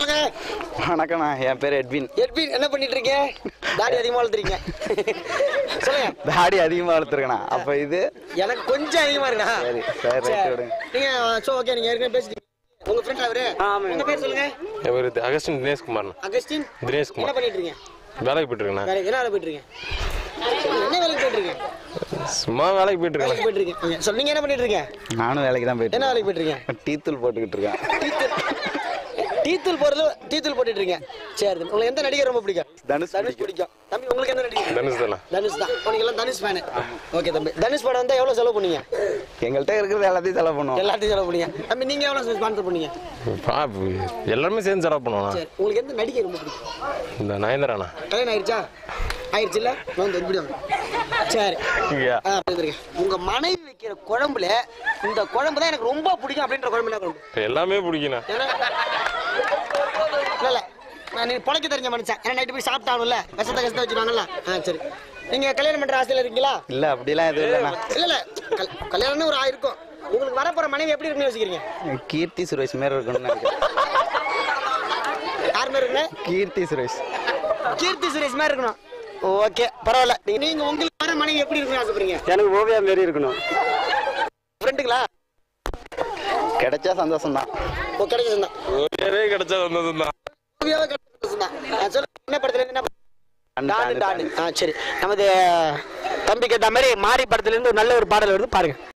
வாங்க வணக்கண்ணா என் பேர் எட்வின் எட்வின் என்ன பண்ணிட்டு இருக்கீங்க தாடி அதிகமா வளர்த்துறீங்க சொல்லுங்க தாடி அதிகமாக வளர்த்துருக்கண்ணா அப்போ இது எனக்கு கொஞ்சம் அதிகமா இருக்குண்ணா சரி, சரி, ரைட் விடுங்க. நீங்க சோ ஓகே நீங்க ஏற்கனவே பேசிட்டீங்க உங்க ஃப்ரெண்ட் அவரு உங்க பேர் சொல்லுங்க என் பேர் தி- அகஸ்டின் தினேஷ்குமார் அகஸ்டின் தினேஷ்குமார். என்ன பண்ணிட்டு இருக்கீங்க வேலைக்கு போயிட்டு இருக்கேண்ணா வேலை என்ன வேலை போயிட்டு இருக்கீங்க சரி, என்ன வேலைக்கு போயிட்டு இருக்கீங்க சும்மா வேலைக்கு போயிட்டு இருக்கேன் வேலைக்கு போயிட்டு இருக்கீங்க சரி நீங்க என்ன பண்ணிட்டு இருக்கீங்க நானும் வேலைக்கு தான் போயிட்டு என்ன வேலைக்கு போயிட்டு இருக்கீங்க டீத்தூள் போட்டுக்கிட்டு இருக்கேன் டீத்தூள் போறது டீத்தூள் போட்டுட்டு இருக்கீங்க சரி உங்களுக்கு எந்த நடிகர் ரொம்ப பிடிக்கும் தனுஷ் தனுஷ் பிடிக்கும் தம்பி உங்களுக்கு எந்த நடிகர் தனுஷ் தானே தனுஷ் தான் உனக்கு எல்லாம் தனுஷ் ஃபேனு ஓகே தம்பி தனுஷ் படம் வந்தா எவ்வளவு செலவு பண்ணீங்க எங்கள்கிட்ட இருக்கிறது எல்லாத்தையும் செலவு பண்ணுவோம் எல்லாத்தையும் செலவு பண்ணீங்க தம்பி நீங்க எவ்வளவு ஸ்பான்சர் பண்ணீங்க பா, எல்லாருமே சேர்ந்து செலவு பண்ணுவோண்ணா சரி உங்களுக்கு எந்த நடிகர் ரொம்ப பிடிக்கும் இந்த நயன்தராண்ணா கல்யாணம் ஆயிடுச்சா ஆயிடுச்சு இல்ல வந்து இப்படி வாங்க. சரி இங்கயா? ஆ, அப்படி வந்துருங்க. உங்க மனைவி வைக்கிற குழம்புல இந்த குழம்பு தான் எனக்கு ரொம்ப பிடிக்கும் அப்படின்ற குழம்பு என்ன குழம்பு எல்லாமே பிடிக்குண்ணா ஏன்னா இல்ல இல்ல நான் நீ பொழைக்க தெரிஞ்ச மனுஷன் ஏன்னா நைட்டு போய் சாப்பிட்டானுல்ல விஷத்தை கஷ்டம் வச்சுருவாங்கல்ல ஆ சரி நீங்க கல்யாணம் பண்ற ஆசையில இருக்கீங்களா இல்லை அப்படிலாம் எதுவும் இல்லைண்ணா இல்ல இல்ல கல்- கல்யாணம்னு ஒரு ஆயிருக்கும் உங்களுக்கு வரப்போற மனைவி எப்படி இருக்குன்னு யோசிக்கிறீங்க கீர்த்தி சுரேஷ் மாரி இருக்கணும்னு நினைக்கிறேன் யார் மாதிரி இருக்குன்னு கீர்த்தி சுரேஷ் கீர்த்தி சுரேஷ் மாதிரி இருக்கணும் ஓகே பரவாயில்ல நீங்க நீங்க உங்களுக்கு வர மனைவி எப்படி இருக்குன்னு ஆசைப்படுறீங்க எனக்கு ஓவியா மாரி இருக்கணும் ஃப்ரெண்டுங்களா கிடைச்சா சந்தோஷம் தான் ஓ கிடைச்சது தான் ஓவியாவே கிடைச்சா வந்ததும் தான் ஓவியாவே கிடைச்சது தான் ஆ, சொல்லு என்ன படத்துல இருந்து என்ன டானு, டானு டானு, டானு ஆ சரி நமது தம்பிக்கு ஏற்ற மாதிரி மாரி படத்துல இருந்து ஒரு நல்ல ஒரு பாடல் வருது பாருங்க